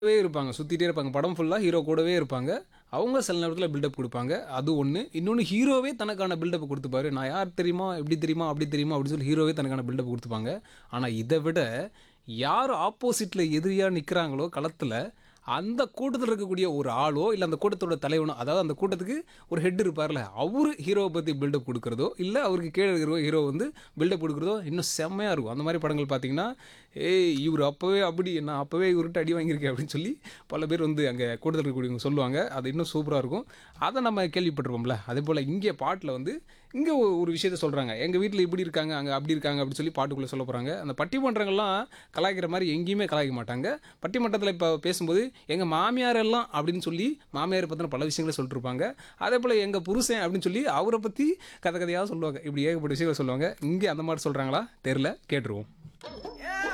கூடவே இருப்பாங்க சுற்றிட்டே இருப்பாங்க படம் ஃபுல்லாக ஹீரோ கூடவே இருப்பாங்க அவங்க சில நேரத்தில் பில்டப் கொடுப்பாங்க அது ஒன்று இன்னொன்று ஹீரோவே தனக்கான பில்டப் கொடுத்துப்பாரு நான் யார் தெரியுமா எப்படி தெரியுமா அப்படி தெரியுமா அப்படின்னு சொல்லி ஹீரோவே தனக்கான பில்டப் கொடுத்துப்பாங்க ஆனால் இதை விட யார் ஆப்போசிட்டில் எதிரியாக நிற்கிறாங்களோ களத்தில் அந்த கூட்டத்தில் இருக்கக்கூடிய ஒரு ஆளோ இல்லை அந்த கூட்டத்தோட தலைவனோ அதாவது அந்த கூட்டத்துக்கு ஒரு ஹெட் இருப்பார்ல அவர் ஹீரோவை பற்றி பில்டப் கொடுக்குறதோ இல்லை அவருக்கு கீழே இருக்கிற ஹீரோ வந்து பில்டப் கொடுக்குறதோ இன்னும் செம்மையாக இருக்கும் அந்த மாதிரி படங்கள் பார்த்தீங்கன்னா ஏய் இவர் அப்போவே அப்படி நான் அப்போவே இவர்கிட்ட அடி வாங்கியிருக்கேன் அப்படின்னு சொல்லி பல பேர் வந்து அங்கே கூட்டத்தில் இருக்கக்கூடியவங்க சொல்லுவாங்க அது இன்னும் சூப்பராக இருக்கும் அதை நம்ம கேள்விப்பட்டிருப்போம்ல அதே போல் இங்கே பாட்டில் வந்து இங்கே ஒரு விஷயத்த சொல்கிறாங்க எங்கள் வீட்டில் இப்படி இருக்காங்க அங்கே அப்படி இருக்காங்க அப்படின்னு சொல்லி பாட்டுக்குள்ளே சொல்ல போகிறாங்க அந்த பட்டிமன்றங்கள்லாம் கலாய்க்கிற மாதிரி எங்கேயுமே கலாய்க்க மாட்டாங்க பட்டிமன்றத்தில் இப்போ பேசும்போது எங்கள் மாமியார் எல்லாம் அப்படின்னு சொல்லி மாமியாரை பற்றின பல விஷயங்களை சொல்லிட்டு இருப்பாங்க அதே போல் எங்கள் புருஷன் அப்படின்னு சொல்லி அவரை பற்றி கதை கதையாக சொல்லுவாங்க இப்படி ஏகப்பட்ட விஷயங்களை சொல்லுவாங்க இங்கே அந்த மாதிரி சொல்கிறாங்களா தெரில கேட்டுருவோம்